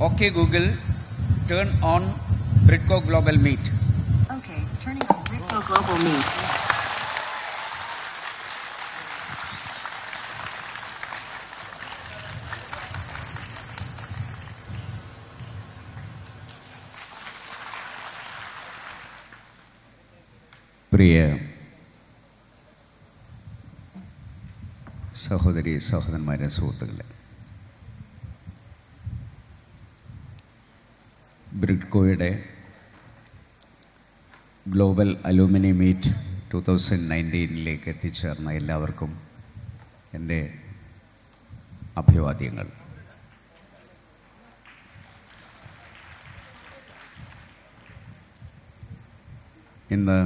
Okay, Google, turn on Britco Global Meet. Okay, turning on Britco Global Meet. പ്രിയ സഹോദരി സഹോദരന്മാരെ സുഹൃത്തുക്കളെ ബ്രിഡ്കോയുടെ global alumni meet two thousand നയൻറ്റീനിലേക്ക് എത്തിച്ചേർന്ന എല്ലാവർക്കും എൻ്റെ അഭിവാദ്യങ്ങൾ ഇന്ന്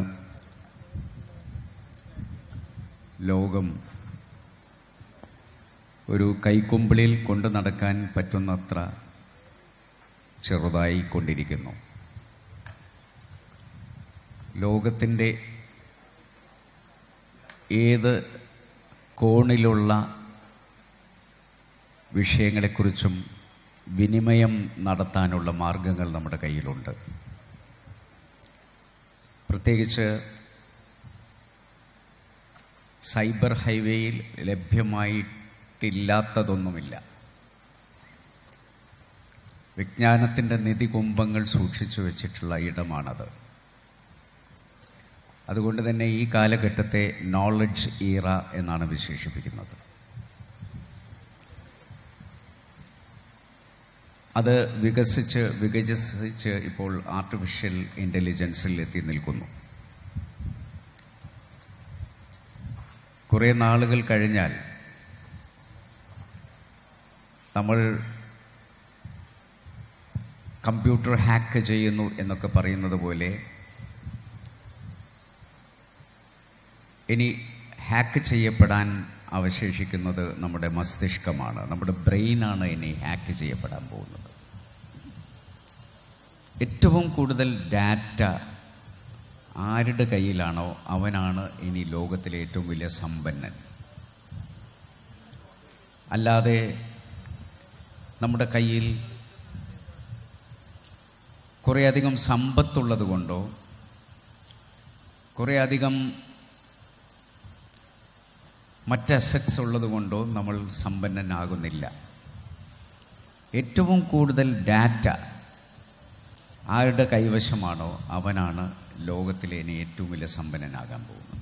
ലോകം ഒരു കൈക്കുമ്പിളിൽ കൊണ്ടു നടക്കാൻ പറ്റുന്നത്ര ചെറുതായി കൊണ്ടിരിക്കുന്നു ലോകത്തിൻ്റെ ഏത് കോണിലുള്ള വിഷയങ്ങളെക്കുറിച്ചും വിനിമയം നടത്താനുള്ള മാർഗങ്ങൾ നമ്മുടെ കയ്യിലുണ്ട് പ്രത്യേകിച്ച് സൈബർ ഹൈവേയിൽ ലഭ്യമായിട്ടില്ലാത്തതൊന്നുമില്ല വിജ്ഞാനത്തിൻ്റെ നിധികുംഭങ്ങൾ സൂക്ഷിച്ചു വച്ചിട്ടുള്ള ഇടമാണത് അതുകൊണ്ട് തന്നെ ഈ കാലഘട്ടത്തെ നോളജ് ഈറ എന്നാണ് വിശേഷിപ്പിക്കുന്നത് അത് വികസിച്ച് വികസിച്ച് ഇപ്പോൾ ആർട്ടിഫിഷ്യൽ ഇൻ്റലിജൻസിൽ എത്തി നിൽക്കുന്നു കുറേ നാളുകൾ കഴിഞ്ഞാൽ നമ്മൾ കമ്പ്യൂട്ടർ ഹാക്ക് ചെയ്യുന്നു എന്നൊക്കെ പറയുന്നത് പോലെ ഇനി ഹാക്ക് ചെയ്യപ്പെടാൻ അവശേഷിക്കുന്നത് നമ്മുടെ മസ്തിഷ്കമാണ് നമ്മുടെ ബ്രെയിനാണ് ഇനി ഹാക്ക് ചെയ്യപ്പെടാൻ പോകുന്നത് ഏറ്റവും കൂടുതൽ ഡാറ്റ ആരുടെ കയ്യിലാണോ അവനാണ് ഇനി ലോകത്തിലെ ഏറ്റവും വലിയ സമ്പന്നൻ അല്ലാതെ നമ്മുടെ കയ്യിൽ കുറേയധികം സമ്പത്തുള്ളത് കൊണ്ടോ കുറേയധികം മറ്റ് അസറ്റ്സ് ഉള്ളത് കൊണ്ടോ നമ്മൾ സമ്പന്നനാകുന്നില്ല ഏറ്റവും കൂടുതൽ ഡാറ്റ ആരുടെ കൈവശമാണോ അവനാണ് ലോകത്തിലെ ഇനി ഏറ്റവും വലിയ സമ്പന്നനാകാൻ പോകുന്നത്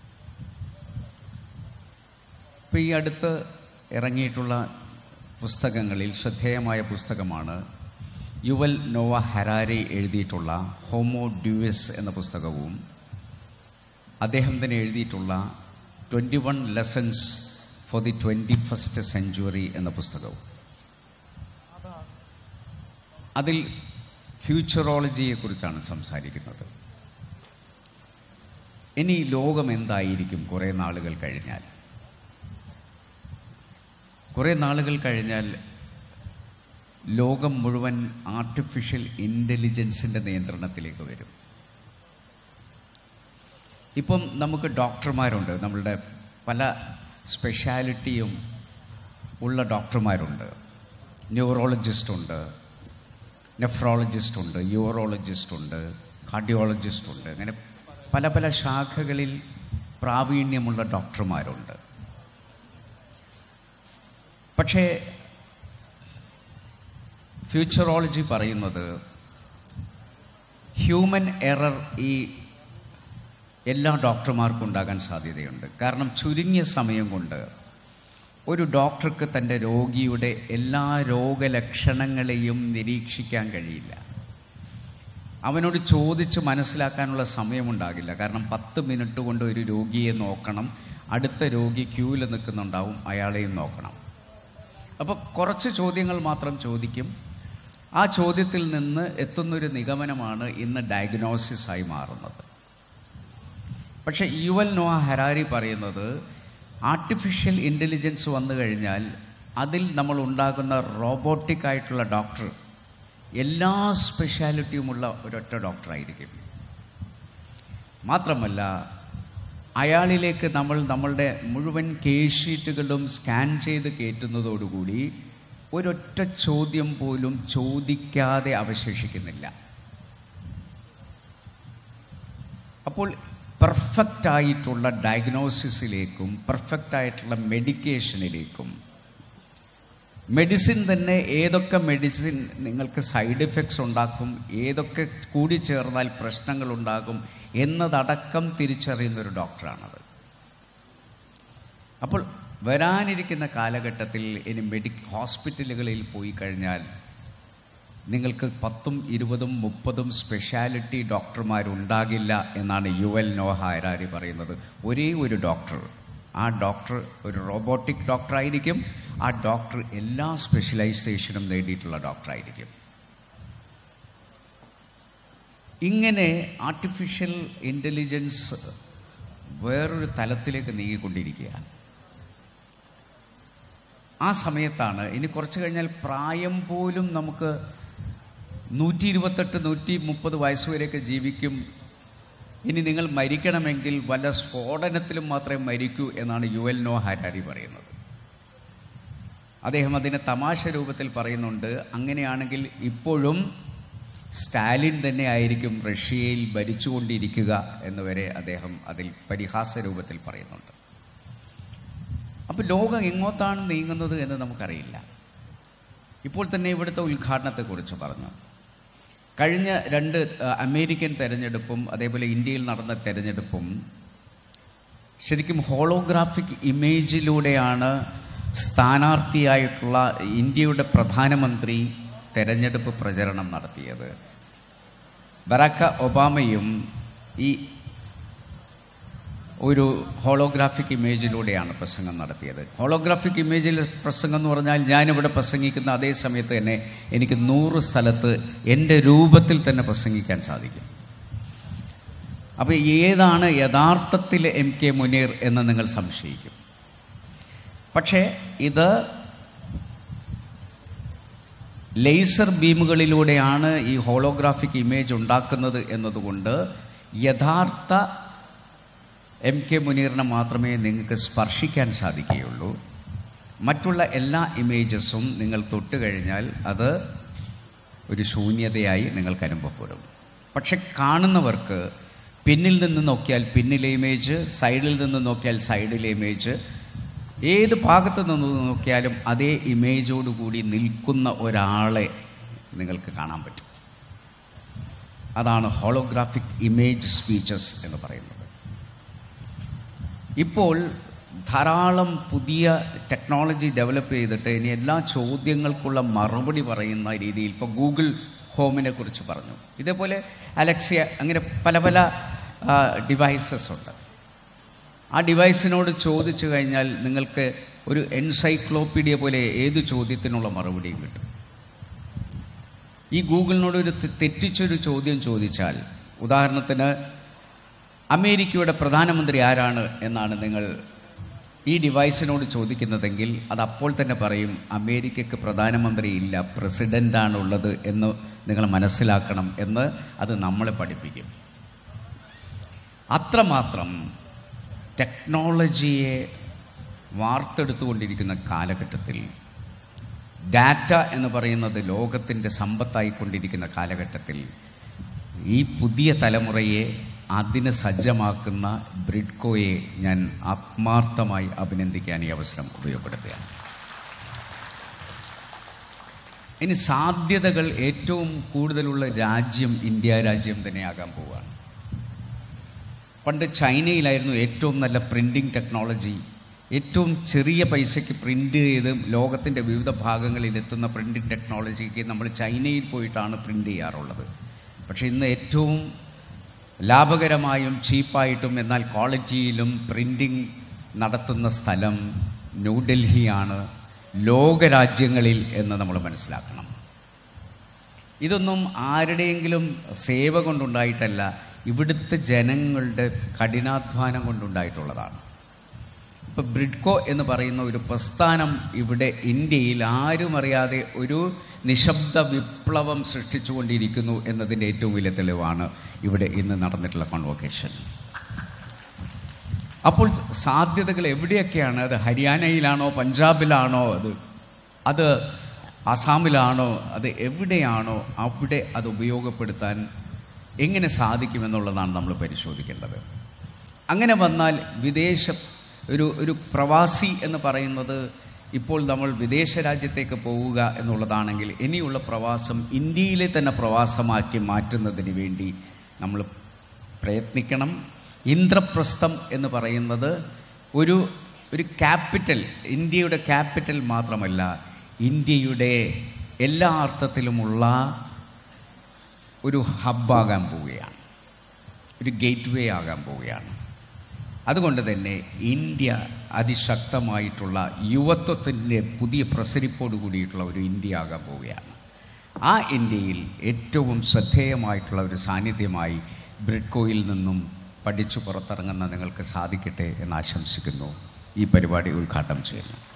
ഇപ്പോൾ ഈ അടുത്ത് ഇറങ്ങിയിട്ടുള്ള പുസ്തകങ്ങളിൽ ശ്രദ്ധേയമായ പുസ്തകമാണ് യുവൽ നോവ ഹരാരി എഴുതിയിട്ടുള്ള ഹോമോ ഡ്യൂയസ് എന്ന പുസ്തകവും അദ്ദേഹം തന്നെ എഴുതിയിട്ടുള്ള twenty one lessons for the twenty first century എന്ന പുസ്തകവും അതിൽ ഫ്യൂച്ചറോളജിയെക്കുറിച്ചാണ് സംസാരിക്കുന്നത് ഇനി ലോകം എന്തായിരിക്കും കുറേ നാളുകൾ കഴിഞ്ഞാൽ കുറേ നാളുകൾ കഴിഞ്ഞാൽ ലോകം മുഴുവൻ ആർട്ടിഫിഷ്യൽ ഇൻ്റലിജൻസിൻ്റെ നിയന്ത്രണത്തിലേക്ക് വരും ഇപ്പം നമുക്ക് ഡോക്ടർമാരുണ്ട് നമ്മളുടെ പല സ്പെഷ്യാലിറ്റിയും ഉള്ള ഡോക്ടർമാരുണ്ട് ന്യൂറോളജിസ്റ്റ് ഉണ്ട് നെഫ്രോളജിസ്റ്റ് ഉണ്ട് യൂറോളജിസ്റ്റ് ഉണ്ട് കാർഡിയോളജിസ്റ്റ് ഉണ്ട് അങ്ങനെ പല പല ശാഖകളിൽ പ്രാവീണ്യമുള്ള ഡോക്ടർമാരുണ്ട് പക്ഷേ ഫ്യൂച്ചറോളജി പറയുന്നത് ഹ്യൂമൻ എറർ ഈ എല്ലാ ഡോക്ടർമാർക്കും ഉണ്ടാകാൻ സാധ്യതയുണ്ട് കാരണം ചുരുങ്ങിയ സമയം കൊണ്ട് ഒരു ഡോക്ടർക്ക് തൻ്റെ രോഗിയുടെ എല്ലാ രോഗലക്ഷണങ്ങളെയും നിരീക്ഷിക്കാൻ കഴിയില്ല അവനോട് ചോദിച്ച് മനസ്സിലാക്കാനുള്ള സമയമുണ്ടാകില്ല കാരണം പത്ത് മിനിറ്റ് കൊണ്ട് ഒരു രോഗിയെ നോക്കണം അടുത്ത രോഗി ക്യൂവിൽ നിൽക്കുന്നുണ്ടാവും അയാളെയും നോക്കണം അപ്പോൾ കുറച്ച് ചോദ്യങ്ങൾ മാത്രം ചോദിക്കും ആ ചോദ്യത്തിൽ നിന്ന് എത്തുന്നൊരു നിഗമനമാണ് ഇന്ന് ഡയഗ്നോസിസ് ആയി മാറുന്നത് പക്ഷേ യുവൽ നോഹ ഹരാരി പറയുന്നത് ആർട്ടിഫിഷ്യൽ ഇൻ്റലിജൻസ് വന്നു കഴിഞ്ഞാൽ അതിൽ നമ്മൾ ഉണ്ടാകുന്ന റോബോട്ടിക് ആയിട്ടുള്ള ഡോക്ടർ എല്ലാ സ്പെഷ്യാലിറ്റിയുമുള്ള ഒരൊറ്റ ഡോക്ടറായിരിക്കും മാത്രമല്ല അയാളിലേക്ക് നമ്മൾ നമ്മളുടെ മുഴുവൻ കേസ് ഷീറ്റുകളും സ്കാൻ ചെയ്ത് കയറ്റുന്നതോടുകൂടി ഒരൊറ്റ ചോദ്യം പോലും ചോദിക്കാതെ അവശേഷിക്കുന്നില്ല അപ്പോൾ പെർഫെക്റ്റ് ആയിട്ടുള്ള ഡയഗ്നോസിസിലേക്കും പെർഫെക്റ്റ് ആയിട്ടുള്ള മെഡിക്കേഷനിലേക്കും മെഡിസിൻ തന്നെ ഏതൊക്കെ മെഡിസിൻ നിങ്ങൾക്ക് സൈഡ് എഫക്ട്സ് ഉണ്ടാക്കും ഏതൊക്കെ കൂടിച്ചേർന്നാൽ പ്രശ്നങ്ങൾ ഉണ്ടാകും എന്നതടക്കം തിരിച്ചറിയുന്ന ഒരു ഡോക്ടറാണത് അപ്പോൾ വരാനിരിക്കുന്ന കാലഘട്ടത്തിൽ ഇനി മെഡി ഹോസ്പിറ്റലുകളിൽ പോയി കഴിഞ്ഞാൽ നിങ്ങൾക്ക് പത്തും ഇരുപതും മുപ്പതും സ്പെഷ്യാലിറ്റി ഡോക്ടർമാരുണ്ടാകില്ല എന്നാണ് യു എൽ നോഹ ഹരാരി പറയുന്നത് ഒരേ ഒരു ഡോക്ടർ ആ ഡോക്ടർ ഒരു റോബോട്ടിക് ഡോക്ടറായിരിക്കും ആ ഡോക്ടർ എല്ലാ സ്പെഷ്യലൈസേഷനും നേടിയിട്ടുള്ള ഡോക്ടറായിരിക്കും ഇങ്ങനെ ആർട്ടിഫിഷ്യൽ ഇൻ്റലിജൻസ് വേറൊരു തലത്തിലേക്ക് നീങ്ങിക്കൊണ്ടിരിക്കുകയാണ് ആ സമയത്താണ് ഇനി കുറച്ച് കഴിഞ്ഞാൽ പ്രായം പോലും നമുക്ക് നൂറ്റി ഇരുപത്തെട്ട് നൂറ്റി മുപ്പത് വയസ്സ് വരെയൊക്കെ ജീവിക്കും ഇനി നിങ്ങൾ മരിക്കണമെങ്കിൽ വല്ല സ്ഫോടനത്തിലും മാത്രമേ മരിക്കൂ എന്നാണ് യു എൽ നോ ഹരാരി പറയുന്നത് അദ്ദേഹം അതിനെ തമാശ രൂപത്തിൽ പറയുന്നുണ്ട് അങ്ങനെയാണെങ്കിൽ ഇപ്പോഴും സ്റ്റാലിൻ തന്നെ ആയിരിക്കും റഷ്യയിൽ ഭരിച്ചുകൊണ്ടിരിക്കുക എന്നുവരെ അദ്ദേഹം അതിൽ പരിഹാസ രൂപത്തിൽ പറയുന്നുണ്ട് അപ്പോൾ ലോകം എങ്ങോട്ടാണ് നീങ്ങുന്നത് എന്ന് നമുക്കറിയില്ല ഇപ്പോൾ തന്നെ ഇവിടുത്തെ ഉദ്ഘാടനത്തെക്കുറിച്ച് പറഞ്ഞു കഴിഞ്ഞ രണ്ട് അഹ്, അമേരിക്കൻ തെരഞ്ഞെടുപ്പും അതേപോലെ ഇന്ത്യയിൽ നടന്ന തെരഞ്ഞെടുപ്പും ശരിക്കും ഹോളോഗ്രാഫിക് ഇമേജിലൂടെയാണ് സ്ഥാനാർത്ഥിയായിട്ടുള്ള ഇന്ത്യയുടെ പ്രധാനമന്ത്രി തെരഞ്ഞെടുപ്പ് പ്രചരണം നടത്തിയത് ബറാക്ക ഒബാമയും ഈ ഒരു ഹോളോഗ്രാഫിക് ഇമേജിലൂടെയാണ് പ്രസംഗം നടത്തിയത് ഹോളോഗ്രാഫിക് ഇമേജിൽ പ്രസംഗം എന്ന് പറഞ്ഞാൽ ഞാനിവിടെ പ്രസംഗിക്കുന്ന അതേ സമയത്ത് തന്നെ എനിക്ക് നൂറ് സ്ഥലത്ത് എൻ്റെ രൂപത്തിൽ തന്നെ പ്രസംഗിക്കാൻ സാധിക്കും അപ്പോൾ ഏതാണ് യഥാർത്ഥത്തിൽ എം കെ മുനീർ എന്ന് നിങ്ങൾ സംശയിക്കും പക്ഷേ ഇത് ലേസർ ബീമുകളിലൂടെയാണ് ഈ ഹോളോഗ്രാഫിക് ഇമേജ് ഉണ്ടാക്കുന്നത് എന്നതുകൊണ്ട് യഥാർത്ഥ എം കെ മുനീറിനെ മാത്രമേ നിങ്ങൾക്ക് സ്പർശിക്കാൻ സാധിക്കുകയുള്ളൂ മറ്റുള്ള എല്ലാ ഇമേജസും നിങ്ങൾ തൊട്ട് കഴിഞ്ഞാൽ അത് ഒരു ശൂന്യതയായി നിങ്ങൾക്ക് അനുഭവപ്പെടും പക്ഷെ കാണുന്നവർക്ക് പിന്നിൽ നിന്ന് നോക്കിയാൽ പിന്നിലെ ഇമേജ് സൈഡിൽ നിന്ന് നോക്കിയാൽ സൈഡിലെ ഇമേജ് ഏത് ഭാഗത്ത് നിന്ന് നോക്കിയാലും അതേ ഇമേജോടുകൂടി നിൽക്കുന്ന ഒരാളെ നിങ്ങൾക്ക് കാണാൻ പറ്റും അതാണ് ഹോളോഗ്രാഫിക് ഇമേജ് സ്പീച്ചസ് എന്ന് പറയുന്നത് ഇപ്പോൾ ധാരാളം പുതിയ ടെക്നോളജി ഡെവലപ്പ് ചെയ്തിട്ട് ഇനി എല്ലാ ചോദ്യങ്ങൾക്കുള്ള മറുപടി പറയുന്ന രീതിയിൽ ഇപ്പോൾ ഗൂഗിൾ ഹോമിനെ കുറിച്ച് പറഞ്ഞു ഇതേപോലെ അലക്സിയ അങ്ങനെ പല പല ഡിവൈസസ് ഉണ്ട് ആ ഡിവൈസിനോട് ചോദിച്ചു കഴിഞ്ഞാൽ നിങ്ങൾക്ക് ഒരു എൻസൈക്ലോപ്പീഡിയ പോലെ ഏത് ചോദ്യത്തിനുള്ള മറുപടിയും കിട്ടും ഈ ഗൂഗിളിനോട് ഒരു തെ- തെറ്റിച്ചൊരു ചോദ്യം ചോദിച്ചാൽ ഉദാഹരണത്തിന് അമേരിക്കയുടെ പ്രധാനമന്ത്രി ആരാണ് എന്നാണ് നിങ്ങൾ ഈ ഡിവൈസിനോട് ചോദിക്കുന്നതെങ്കിൽ അത് അപ്പോൾ തന്നെ പറയും അമേരിക്കക്ക് പ്രധാനമന്ത്രി ഇല്ല പ്രസിഡൻ്റാണ് ഉള്ളത് എന്ന് നിങ്ങൾ മനസ്സിലാക്കണം എന്ന് അത് നമ്മളെ പഠിപ്പിക്കും അത്രമാത്രം ടെക്നോളജിയെ വാർത്തെടുത്തുകൊണ്ടിരിക്കുന്ന കാലഘട്ടത്തിൽ ഡാറ്റ എന്ന് പറയുന്നത് ലോകത്തിൻ്റെ സമ്പത്തായിക്കൊണ്ടിരിക്കുന്ന കാലഘട്ടത്തിൽ ഈ പുതിയ തലമുറയെ അതിന് സജ്ജമാക്കുന്ന ബ്രിഡ്കോയെ ഞാൻ ആത്മാർത്ഥമായി അഭിനന്ദിക്കാൻ ഈ അവസരം ഉപയോഗപ്പെടുത്തുകയാണ് ഇനി സാധ്യതകൾ ഏറ്റവും കൂടുതലുള്ള രാജ്യം ഇന്ത്യ രാജ്യം തന്നെയാകാൻ പോവുകയാണ് പണ്ട് ചൈനയിലായിരുന്നു ഏറ്റവും നല്ല പ്രിൻറ്റിംഗ് ടെക്നോളജി ഏറ്റവും ചെറിയ പൈസയ്ക്ക് പ്രിൻ്റ് ചെയ്ത് ലോകത്തിൻ്റെ വിവിധ ഭാഗങ്ങളിൽ എത്തുന്ന പ്രിൻറ്റിംഗ് ടെക്നോളജിക്ക് നമ്മൾ ചൈനയിൽ പോയിട്ടാണ് പ്രിൻ്റ് ചെയ്യാറുള്ളത് പക്ഷേ ഇന്ന് ഏറ്റവും ലാഭകരമായും ചീപ്പായിട്ടും എന്നാൽ ക്വാളിറ്റിയിലും പ്രിൻറ്റിംഗ് നടത്തുന്ന സ്ഥലം ന്യൂഡൽഹിയാണ് ലോകരാജ്യങ്ങളിൽ എന്ന് നമ്മൾ മനസ്സിലാക്കണം ഇതൊന്നും ആരുടെയെങ്കിലും സേവ കൊണ്ടുണ്ടായിട്ടല്ല ഇവിടുത്തെ ജനങ്ങളുടെ കഠിനാധ്വാനം കൊണ്ടുണ്ടായിട്ടുള്ളതാണ് ഇപ്പം ബ്രിഡ്കോ എന്ന് പറയുന്ന ഒരു പ്രസ്ഥാനം ഇവിടെ ഇന്ത്യയിൽ ആരും അറിയാതെ ഒരു നിശബ്ദ വിപ്ലവം സൃഷ്ടിച്ചുകൊണ്ടിരിക്കുന്നു എന്നതിൻ്റെ ഏറ്റവും വലിയ തെളിവാണ് ഇവിടെ ഇന്ന് നടന്നിട്ടുള്ള കോൺവൊക്കേഷൻ അപ്പോൾ സാധ്യതകൾ എവിടെയൊക്കെയാണ് അത് ഹരിയാനയിലാണോ പഞ്ചാബിലാണോ അത് അത് ആസാമിലാണോ അത് എവിടെയാണോ അവിടെ അത് ഉപയോഗപ്പെടുത്താൻ എങ്ങനെ സാധിക്കുമെന്നുള്ളതാണ് നമ്മൾ പരിശോധിക്കേണ്ടത് അങ്ങനെ വന്നാൽ വിദേശ ഒരു ഒരു പ്രവാസി എന്ന് പറയുന്നത് ഇപ്പോൾ നമ്മൾ വിദേശ രാജ്യത്തേക്ക് പോവുക എന്നുള്ളതാണെങ്കിൽ ഇനിയുള്ള പ്രവാസം ഇന്ത്യയിലെ തന്നെ പ്രവാസമാക്കി മാറ്റുന്നതിന് വേണ്ടി നമ്മൾ പ്രയത്നിക്കണം ഇന്ദ്രപ്രസ്ഥം എന്ന് പറയുന്നത് ഒരു ഒരു ക്യാപിറ്റൽ ഇന്ത്യയുടെ ക്യാപിറ്റൽ മാത്രമല്ല ഇന്ത്യയുടെ എല്ലാ അർത്ഥത്തിലുമുള്ള ഒരു ഹബ്ബാകാൻ പോവുകയാണ് ഒരു ഗേറ്റ് വേ ആകാൻ പോവുകയാണ് അതുകൊണ്ട് തന്നെ ഇന്ത്യ അതിശക്തമായിട്ടുള്ള യുവത്വത്തിൻ്റെ പുതിയ പ്രസരിപ്പോട് കൂടിയിട്ടുള്ള ഒരു ഇന്ത്യ ആകാൻ പോവുകയാണ് ആ ഇന്ത്യയിൽ ഏറ്റവും ശ്രദ്ധേയമായിട്ടുള്ള ഒരു സാന്നിധ്യമായി ബ്രിഡ്കോയിൽ നിന്നും പഠിച്ചു പുറത്തിറങ്ങുന്ന നിങ്ങൾക്ക് സാധിക്കട്ടെ എന്ന് ആശംസിക്കുന്നു ഈ പരിപാടി ഉദ്ഘാടനം ചെയ്യുന്നു